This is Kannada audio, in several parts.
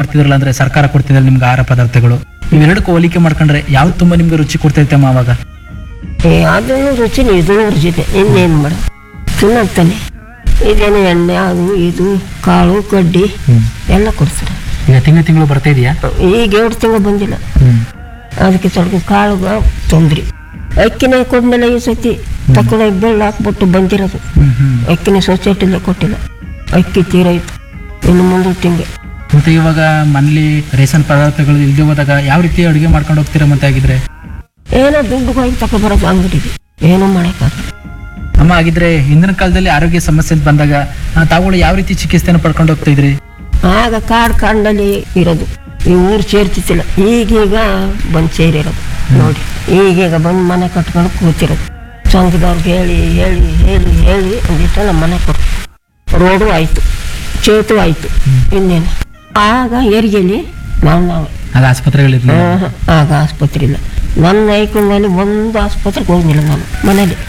ಮಾಡ್ತಿದ್ರಲ್ಲ ಅಂದ್ರೆ ಸರ್ಕಾರ ಕೊಡ್ತಿದ್ರೆ ನಿಮ್ಗೆ ಆಹಾರ ಪದಾರ್ಥಗಳು ಇವೆರಡಕ್ಕೂ ಹೋಲಿಕೆ ಮಾಡ್ಕೊಂಡ್ರೆ ಯಾವ್ದು ತುಂಬಾ ನಿಮ್ಗೆ ರುಚಿ ಕೊಡ್ತೈತಮ್ಮ ಅವಾಗ ಏ ಅದನ್ನು ರುಚಿನಿ ಇದನ್ನು ರುಚಿದೆ ಇನ್ನೇನು ಮಾಡ ತಿನ್ನಂತಾನೆ ಇದೇನು ಎಣ್ಣೆ ಅದು ಇದು ಕಾಳು ಕಡ್ಡಿ ಎಲ್ಲ ಕೊಡ್ತಾರೆ ಈಗ ತಿಂಗಳು ತಿಂಗಳು ಬರ್ತಾ ಇದೆಯಾ ಈಗ ಎರಡು ತಿಂಗಳು ಬಂದಿಲ್ಲ ಅದಕ್ಕೆ ಸ್ವಲ್ಪ ಕಾಳುಗ ತೊಂದ್ರಿ ಅಕ್ಕಿನ ಕೊಡ್ಮೇಲೆ ಈ ಸತಿ ತಕೊಂಡು ಬೆಳ್ಳ ಹಾಕ್ಬಿಟ್ಟು ಬಂದಿರೋದು ಅಕ್ಕಿನ ಸೊಸೈಟಿಲೇ ಕೊಟ್ಟಿಲ್ಲ ಅಕ್ಕಿ ತೀರಾಯ್ತು ಇನ್ನು ಮುಂದೆ ತಿಂಗೆ ಮತ್ತೆ ಇವಾಗ ಮನೇಲಿ ರೇಷನ್ ಪದಾರ್ಥಗಳು ಇಲ್ದೇ ಹೋದಾಗ ಯಾವ ರೀತಿ ಅಡುಗೆ ಮಾಡ್ಕೊಂಡು ಹೋಗ್ತೀರಾ ಮತ್ತೆ ಆಗಿದ್ರೆ ಏನೋ ದುಡ್ಡು ಹೋಗಿ ತಗೊಬರೋದು ಅಂಗಡಿಗೆ ಏನೂ ಮಾಡೋಕ್ಕಾಗಲ್ಲ ಅಮ್ಮ ಆಗಿದ್ರೆ ಹಿಂದಿನ ಕಾಲದಲ್ಲಿ ಆರೋಗ್ಯ ಸಮಸ್ಯೆ ಅಂತ ಬಂದಾಗ ಆ, ತಾವುಗಳು ಯಾವ ರೀತಿ ಚಿಕಿತ್ಸೆನ ಪಡ್ಕೊಂಡು ಹೋಗ್ತಾ ಇದ್ರಿ ಆಗ ಕಾಡು ಕಾಡಿನಲ್ಲಿ ಇರೋದು ಈ ಊರು ಸೇರ್ತಿತ್ತಿಲ್ಲ ಈಗೀಗ ಬಂದು ಸೇರಿರೋದು ನೋಡಿ ಈಗೀಗ ಬಂದು ಮನೆ ಕಟ್ಕೊಂಡು ಕೂತಿರೋದು ಸಂಘದವ್ರಿಗೆ ಹೇಳಿ ಹೇಳಿ ಹೇಳಿ ಹೇಳಿ ಒಂದಿಷ್ಟು ನಮ್ಮ ಮನೆ ಕೊಟ್ಟು ರೋಡು ಆಯಿತು ಚೇತು ಆಯಿತು ಇನ್ನೇನು ಆಗ ಏರಿಗೆಲಿ ನಾವು ನಾವು ಆಗ ಆಸ್ಪತ್ರೆಗಳಿರ್ಲಿ ಆಹಾ, ಆಗ ಆಸ್ಪತ್ರೆ ಇಲ್ಲ ನನ್ನ ಐಕಂದಲ್ಲಿ ಒಂದು ಆಸ್ಪತ್ರೆಗೆ ಹೋಗಿಲ್ಲ ನಾನು ಮನೇಲಿ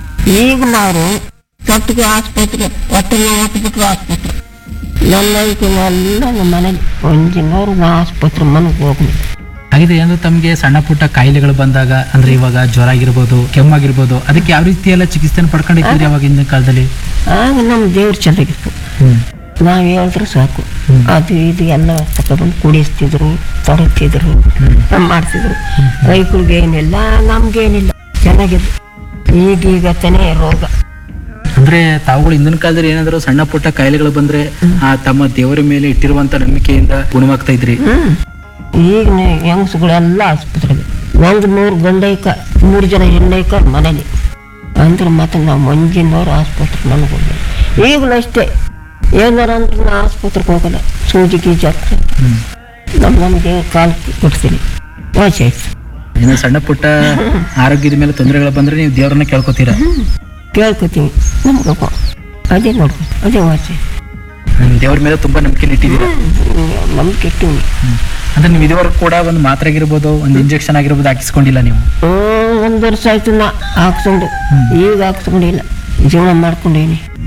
ಈಗ ನಾವು ತೊಟ್ಟಿಗೆ ಆಸ್ಪತ್ರೆ ಹೊಟ್ಟೆ ನೋವು ಹಾಕ್ಬಿಟ್ರು ಆಸ್ಪತ್ರೆ ನನ್ನ ಐಕಂಗೆಲ್ಲ ನಮ್ಮ ಮನೇಲಿ ಒಂದಿನವ್ರು ನಾ ಆಸ್ಪತ್ರೆ ಮನೆಗೆ ಹೋಗ್ಲಿ ಹಾಗಿದ್ರೆ ಏನು ತಮಗೆ ಸಣ್ಣ ಪುಟ್ಟ ಕಾಯಿಲೆಗಳು ಬಂದಾಗ ಅಂದ್ರೆ ಇವಾಗ ಜ್ವರ ಆಗಿರ್ಬೋದು ಕೆಮ್ಮಾಗಿರ್ಬೋದು ಅದಕ್ಕೆ ಯಾವ ರೀತಿ ಎಲ್ಲ ಚಿಕಿತ್ಸೆನ ಪಡ್ಕೊಂಡಿದ್ದೀರಿ ಅವಾಗ ಹಿಂದಿನ ಕಾಲದಲ್ಲಿ ಆಗ ನಮ್ಮ ದೇವ್ರು ಚೆನ್ನಾಗಿತ್ತು ನಾವು ಹೇಳಿದ್ರೆ ಸಾಕು ಅದು ಇದು ಎಲ್ಲ ತಗೊಬಂದು ಕುಡಿಸ್ತಿದ್ರು ತರುತ್ತಿದ್ರು ಮಾಡ್ತಿದ್ರು ರೈತರಿಗೆ ಏನಿಲ್ಲ ನಮ್ಗೇನಿಲ್ಲ ಚೆನ್ನಾಗಿತ್ತು ಈಗೀಗ ತಾನೇ ರೋಗ ಅಂದ್ರೆ ತಾವುಗಳು ಹಿಂದಿನ ಕಾಲದಲ್ಲಿ ಏನಾದ್ರು ಸಣ್ಣ ಪುಟ್ಟ ಕಾಯಿಲೆಗಳು ಬಂದ್ರೆ ಆ ತಮ್ಮ ದೇವರ ಮೇಲೆ ಇಟ್ಟಿರುವಂತ ನಂಬಿಕೆಯಿಂದ ಗುಣವಾಗ್ತಾ ಇದ್ರಿ ಹ್ಮ್ ಈಗ ಹೆಂಗಸುಗಳೆಲ್ಲ ಆಸ್ಪತ್ರೆಗೆ ಒಂದು ಮೂರು ಗಂಡೈಕ ಮೂರು ಜನ ಹೆಣ್ಣೈಕ ಮನೇಲಿ ಅಂದ್ರೆ ಮತ್ತೆ ನಾವು ಮಂಜಿನವ್ರು ಆಸ್ಪತ್ರೆಗೆ ನನಗೆ ಹೋಗಿಲ್ಲ ಈಗಲೂ ಅಷ್ಟೇ ಏನಾರ ಅಂದ್ರೆ ನಾ ಆಸ್ಪತ್ರೆಗೆ ಹೋಗಲ್ಲ ಸೂಜಿ ಗೀಜಿ ಹಾಕ್ತಾರೆ ನಮ್ಮ ನಮಗೆ ಕಾಲು ಕೊಡ್ತೀನಿ ವಾಸಿ ಆಯ್ತು ಇನ್ನು ಸಣ್ಣ ಪುಟ್ಟ ಆರೋಗ್ಯದ ಮೇಲೆ ತೊಂದರೆಗಳು ಬಂದ್ರೆ ನೀವು ದೇವರನ್ನ ಕೇಳ್ಕೊತೀರಾ ಕೇಳ್ಕೊತೀವಿ ನಮ್ಗೆ ಅದೇ ನೋಡ್ಕೊ ಅದೇ ವಾಸಿ ನಿಮ್ ದೇವ್ರ ಮೇಲೆ ತುಂಬಾ ನಂಬಿಕೆ ಇಟ್ಟಿದ್ದೀರಾ ನಮ್ಗೆ ಕೆಟ್ಟಿವಿ ಅಂದ್ರೆ ನೀವು ಇದುವರೆಗೂ ಕೂಡ ಒಂದು ಮಾತ್ರೆ ಆಗಿರ್ಬೋದು ಒಂದು ಇಂಜೆಕ್ಷನ್ ಆಗಿರ್ಬೋದು ಹಾಕಿಸ್ಕೊಂಡಿಲ್ಲ ನೀವು ಒಂದು ವರ್ಷ ಆಯ್ತು ನಾ ಹಾಕ್ಸ್ಕೊಂಡು ಈಗ ಹಾಕ್ಸ್ಕೊಂಡಿಲ್ಲ ಜೀವನ ಮಾಡ್ಕೊಂಡೇನಿ